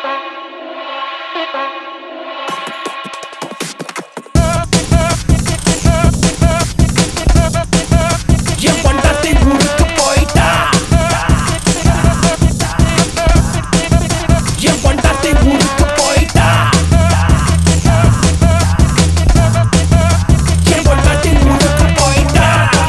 என் பொண்டாட்டி ஊருக்கு போயிட்டா என் பொண்டாட்டி ஊருக்கு போயிட்டா என் பொண்டாட்டி ஊருக்கு போயிட்டா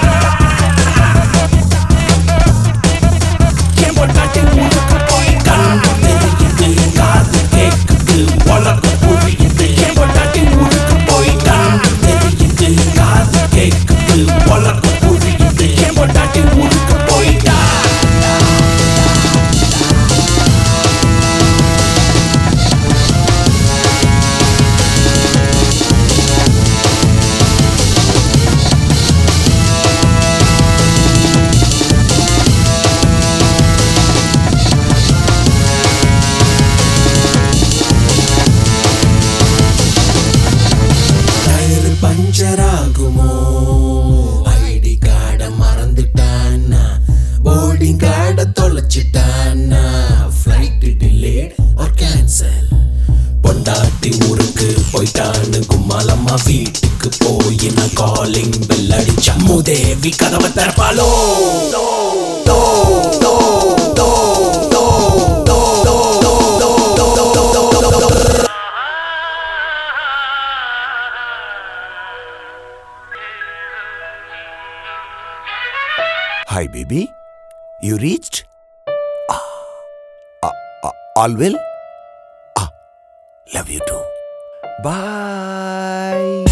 என் பொண்டாட்டி ஊருக்கு போயிட்டா தெரியுது காது கேக்குது உலகம் புரியுது என் பொண்டாட்டி ஊருக்கு போயிட்டா தெரியுது காது கேக்குது உலகம் புரியுது என் பொண்டாட்டி ஊருக்கு போயிட்டா டயர் பஞ்சர் ஆகுமோ ஐடி கார்டை மறந்துட்டான்னா போர்டிங் கார்டை தொலைச்சிட்டான்னா ஃப்ளைட் டிலே ஆர் கேன்சல் பொண்டாட்டி ஊருக்கு போயிட்டான்னு கும்மாலம்மா வீட்டுக்கு போய் நான் காலிங் பெல் அடிச்சா மூதேவி கதவை திறப்பாலோ தோ, தோ, தோ, தோ, தோ, தோ, தோ, தோ, தோ, தோ, தோ, தோ, தோ, தோ. Hi, baby. You reached? Ah, ah, ah, all well? Ah, love you too. Bye.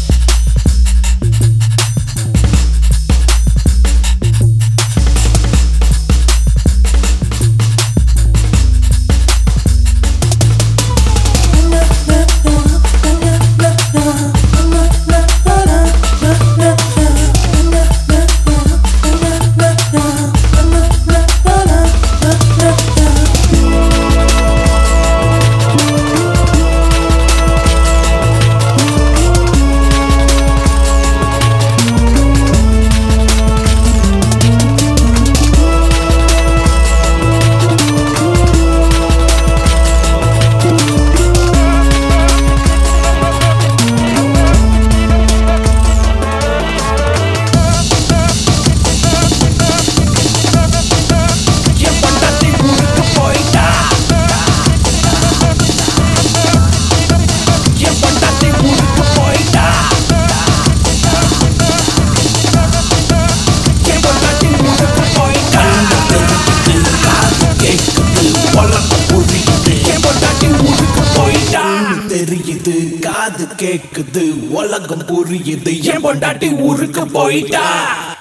என் பொண்டாட்டி ஊருக்கு போயிட்டா என் பொண்டாட்டி ஊருக்கு போயிட்டா என் பொண்டாட்டி ஊருக்கு போயிட்டா கேக்குது உலகம் புரியுது என் பொண்டாட்டி ஊருக்கு போயிட்டா தெரியுது காது கேக்குது உலகம் புரியுது என் பொண்டாட்டி ஊருக்கு போயிட்டா